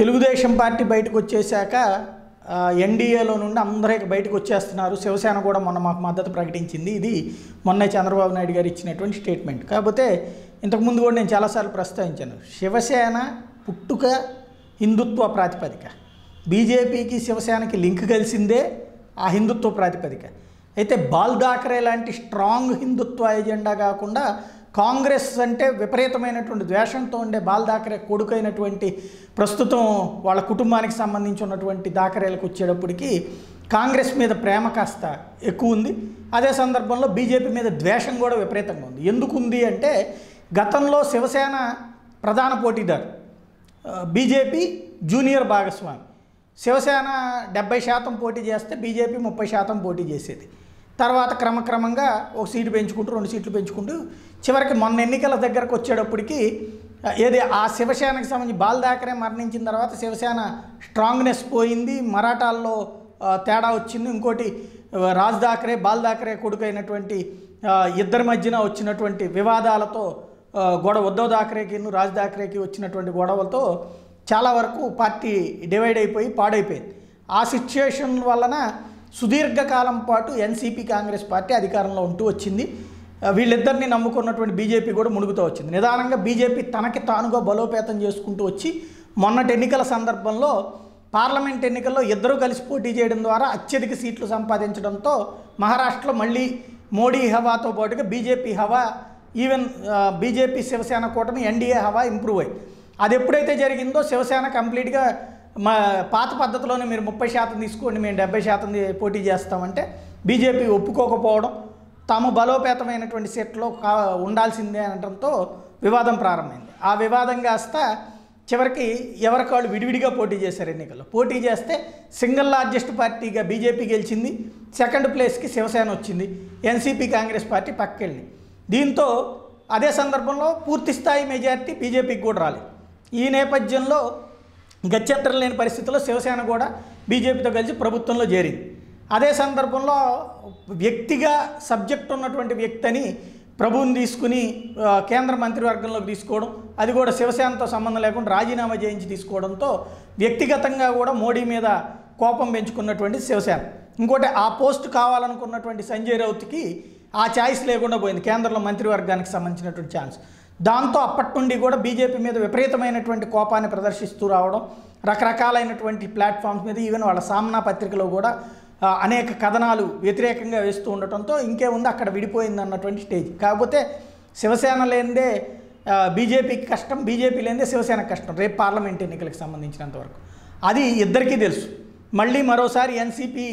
Telugu Desam party బయటకు వచ్చేసాక ఆ, ఎన్డీఏలో నుండి అందరూ ఇక బయటకు వచ్చేస్తున్నారు శివసేన కూడా మొన్న మాకు మద్దతు ప్రకటించింది ఇది మొన్న చంద్రబాబు నాయుడు గారు ఇచ్చినటువంటి స్టేట్మెంట్ కాకపోతే ఇంతకుముందు కూడా నేను చాలాసార్లు ప్రస్తావించాను శివసేన పుట్టుక హిందుత్వ ప్రాతిపదిక బీజేపీకి శివసేనకి లింక్ కలిసిందే ఆ హిందుత్వ ప్రాతిపదిక అయితే బాల్ దాకరే లాంటి స్ట్రాంగ్ హిందుత్వ ఎజెండా కాకుండా కాంగ్రెస్ అంటే విపరీతమైనటువంటి ద్వేషంతో ఉండే బాల్ దాకరే కొడుకైనటువంటి ప్రస్తుతం వాళ్ళ కుటుంబానికి సంబంధించి ఉన్నటువంటి దాకరేలకు వచ్చేటప్పటికి కాంగ్రెస్ మీద ప్రేమ కాస్త ఎక్కువ ఉంది అదే సందర్భంలో బీజేపీ మీద ద్వేషం కూడా విపరీతంగా ఉంది ఎందుకు ఉంది అంటే గతంలో శివసేన ప్రధాన పోటీదారు ఆ, బీజేపీ జూనియర్ భాగస్వామి శివసేన డెబ్బై శాతం పోటీ చేస్తే బీజేపీ ముప్పై శాతం పోటీ చేసేది తర్వాత క్రమక్రమంగా ఒక సీటు పెంచుకుంటూ రెండు సీట్లు పెంచుకుంటూ చివరికి మొన్న ఎన్నికల దగ్గరకు వచ్చేటప్పటికి ఆ, ఏది ఆ శివసేనకి సంబంధించి బాల్ దాకరే మరణించిన తర్వాత శివసేన స్ట్రాంగ్నెస్ పోయింది మరాఠాల్లో ఆ, తేడా వచ్చింది ఇంకోటి ఆ, రాజ్ దాకరే బాల్ దాకరే కొడుకైనటువంటి ఆ, ఇద్దరి మధ్యన వచ్చినటువంటి వివాదాలతో ఆ, గొడవ ఉద్ధవ్ దాకరేకి రాజ్ దాకరేకి వచ్చినటువంటి గొడవలతో చాలా వరకు పార్టీ డివైడ్ అయిపోయి పాడైపోయింది ఆ సిచ్యుయేషన్ వలన సుదీర్ఘకాలం పాటు ఎన్సీపీ కాంగ్రెస్ పార్టీ అధికారంలో ఉంటూ వచ్చింది ఆ, వీళ్ళిద్దరిని నమ్ముకున్నటువంటి బీజేపీ కూడా మునుగుతూ వచ్చింది నిదానంగా బీజేపీ తనకి తానుగా బలోపేతం చేసుకుంటూ వచ్చి మొన్నటి ఎన్నికల సందర్భంలో పార్లమెంట్ ఎన్నికల్లో ఇద్దరూ కలిసి పోటీ చేయడం ద్వారా అత్యధిక సీట్లు సంపాదించడంతో మహారాష్ట్రలో మళ్ళీ మోడీ హవాతో పాటుగా బీజేపీ హవా ఈవెన్ ఆ, బీజేపీ శివసేన కూటమి ఎన్డీఏ హవా ఇంప్రూవ్ అయ్యి అది ఎప్పుడైతే జరిగిందో శివసేన కంప్లీట్గా మా పాత పద్ధతిలోనే మీరు ముప్పై శాతం తీసుకోండి మేము డెబ్బై శాతం తీ- పోటీ చేస్తామంటే బీజేపీ ఒప్పుకోకపోవడం తాము బలోపేతమైనటువంటి సెట్లో కా ఉండాల్సిందే అనడంతో వివాదం ప్రారంభమైంది ఆ వివాదం కాస్త చివరికి ఎవరికి వాళ్ళు విడివిడిగా పోటీ చేశారు ఎన్నికల్లో పోటీ చేస్తే సింగిల్ లార్జెస్ట్ పార్టీగా బీజేపీ గెలిచింది సెకండ్ ప్లేస్కి శివసేన వచ్చింది ఎన్సీపీ కాంగ్రెస్ పార్టీ పక్కకెళ్ళి దీంతో అదే సందర్భంలో పూర్తి స్థాయి మెజారిటీ బీజేపీకి కూడా రాలేదు ఈ నేపథ్యంలో గత్యంతరం లేని పరిస్థితుల్లో శివసేన కూడా బీజేపీతో కలిసి ప్రభుత్వంలో చేరింది అదే సందర్భంలో వ్యక్తిగా సబ్జెక్ట్ ఉన్నటువంటి వ్యక్తిని ప్రభువుని తీసుకుని ఆ, కేంద్ర మంత్రివర్గంలోకి తీసుకోవడం అది కూడా శివసేనతో సంబంధం లేకుండా రాజీనామా చేయించి తీసుకోవడంతో వ్యక్తిగతంగా కూడా మోడీ మీద కోపం పెంచుకున్నటువంటి శివసేన ఇంకోటి ఆ పోస్ట్ కావాలనుకున్నటువంటి సంజయ్ రౌత్కి ఆ ఛాయిస్ లేకుండా పోయింది కేంద్రంలో మంత్రివర్గానికి సంబంధించినటువంటి ఛాన్స్ దాంతో అప్పటి నుండి కూడా బీజేపీ మీద విపరీతమైనటువంటి కోపాన్ని ప్రదర్శిస్తూ రావడం రకరకాలైనటువంటి ప్లాట్ఫామ్స్ మీద ఈవెన్ వాళ్ళ సామ్నా పత్రికలో కూడా ఆ, అనేక కథనాలు వ్యతిరేకంగా వేస్తూ ఉండటంతో ఇంకేముంది అక్కడ విడిపోయింది అన్నటువంటి స్టేజ్ కాకపోతే శివసేన లేనిదే ఆ, బీజేపీకి కష్టం బీజేపీ లేనిదే శివసేనకు కష్టం రేపు పార్లమెంట్ ఎన్నికలకు సంబంధించినంత వరకు అది ఇద్దరికీ తెలుసు మళ్ళీ మరోసారి ఎన్సీపీ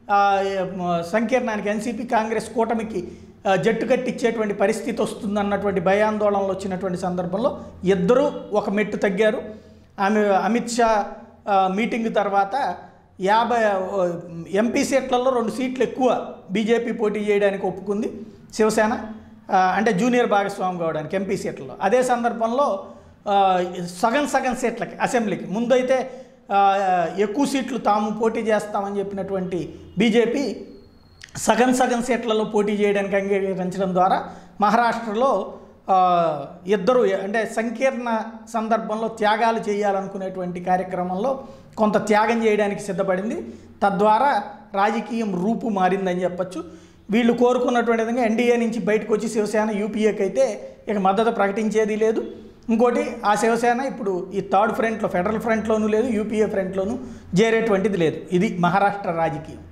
సంకీర్ణానికి ఎన్సీపీ కాంగ్రెస్ కూటమికి ఆ, జట్టు కట్టించేటువంటి పరిస్థితి వస్తుందన్నటువంటి భయాందోళనలు వచ్చినటువంటి సందర్భంలో ఇద్దరూ ఒక మెట్టు తగ్గారు ఆమె అమిత్ షా ఆ, మీటింగ్ తర్వాత యాభై ఆ, ఎంపీ సీట్లలో రెండు సీట్లు ఎక్కువ బీజేపీ పోటీ చేయడానికి ఒప్పుకుంది శివసేన ఆ, అంటే జూనియర్ భాగస్వామి కావడానికి ఎంపీ సీట్లలో అదే సందర్భంలో ఆ, సగం సగం సీట్లకి అసెంబ్లీకి ముందైతే ఆ, ఎక్కువ సీట్లు తాము పోటీ చేస్తామని చెప్పినటువంటి బీజేపీ సగం సగం సీట్లలో పోటీ చేయడానికి అంగీకరించడం ద్వారా మహారాష్ట్రలో ఆ, ఇద్దరు అంటే సంకీర్ణ సందర్భంలో త్యాగాలు చేయాలనుకునేటువంటి కార్యక్రమంలో కొంత త్యాగం చేయడానికి సిద్ధపడింది తద్వారా రాజకీయం రూపు మారిందని చెప్పొచ్చు వీళ్ళు కోరుకున్నటువంటి విధంగా ఎన్డీఏ నుంచి బయటకు వచ్చి శివసేన యూపీఏకి అయితే ఇక మద్దతు ప్రకటించేది లేదు ఇంకోటి ఆ శివసేన ఇప్పుడు ఈ థర్డ్ ఫ్రంట్లో ఫెడరల్ ఫ్రంట్లోనూ లేదు యూపీఏ ఫ్రంట్లోనూ చేరేటువంటిది లేదు ఇది మహారాష్ట్ర రాజకీయం